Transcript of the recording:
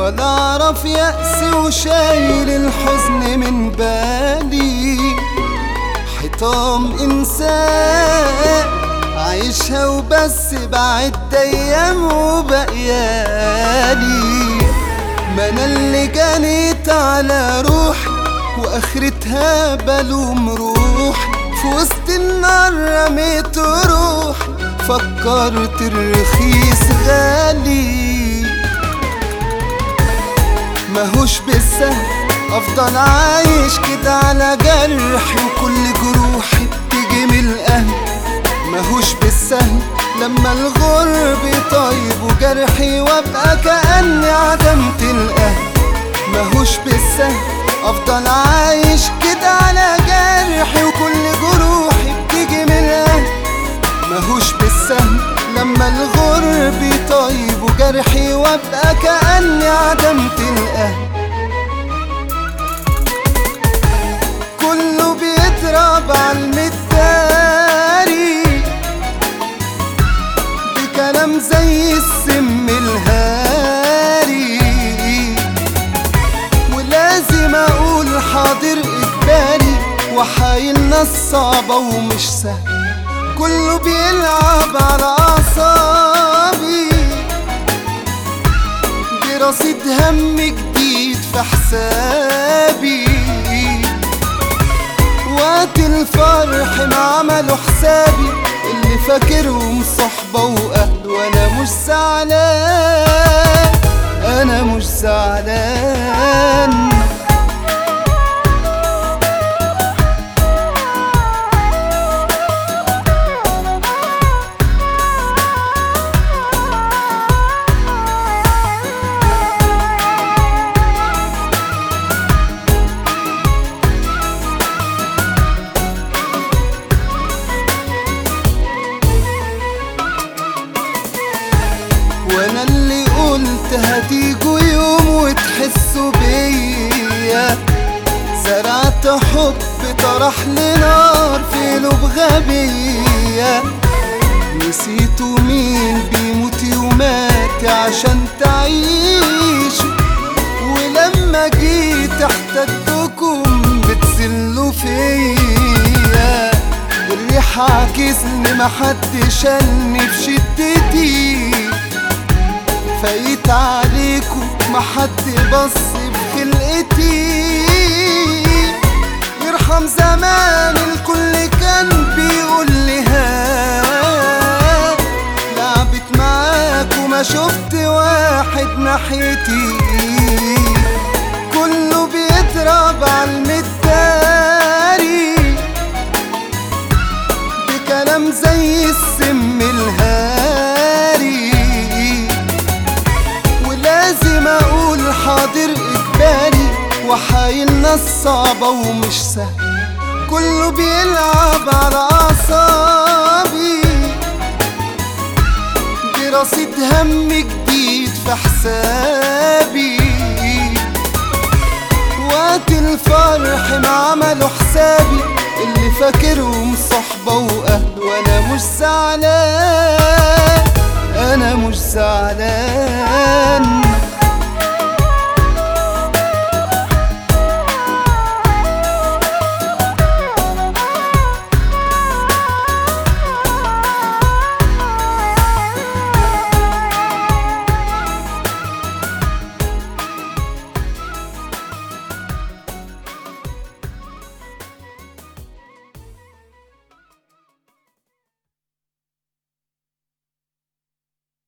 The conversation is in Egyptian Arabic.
ولا اعرف يأس وشايل الحزن من بالي حطام انسان عايشها وبس بعد ايام وبقيالي ما انا اللي جنيت على روحي واخرتها بلوم روحي في وسط النار رميت روح فكرت الرخيص غالي ماهوش بالسهل افضل عايش كده على جرحي وكل جروحي بتيجي من الاهل ماهوش بالسهل لما الغرب يطيب وجرحي وابقى كأني عدمت الاهل ماهوش بالسهل افضل عايش كده على جرحي وكل جروحي بتيجي من الاهل ماهوش بالسهل لما الغرب يطيب وجرحي وابقى كأني عدمت الاهل كله بيضرب على المداري بكلام زي السم الهاري ولازم اقول حاضر اجباري وحايلنا الصعبة ومش سهل كله بيلعب على اعصابي برصيد هم جديد في حسابي وقت الفرح ما عملوا حسابي اللي فاكرهم صحبة واهل وانا مش زعلان انا مش زعلان وانا اللي قلت هتيجوا يوم وتحسوا بيا زرعت حب طرح لنار في قلوب غبية نسيتوا مين بيموت يوماتي عشان تعيشوا ولما جيت احتجتكم بتزلوا فيا الريح عاكسني محد شالني في شدتي فايت عليكم محد بص بخلقتي يرحم زمان الكل كان بيقول لي ها لعبت معاك وما شفت واحد ناحيتي كله بيضرب على المداري بكلام زي السم الهاري ولازم اقول حاضر اجباري وحايلنا الصعبة ومش سهل كله بيلعب على اعصابي برصيد هم جديد في حسابي وقت الفرح ما عملوا حسابي اللي فاكرهم صحبة واهل وانا مش زعلان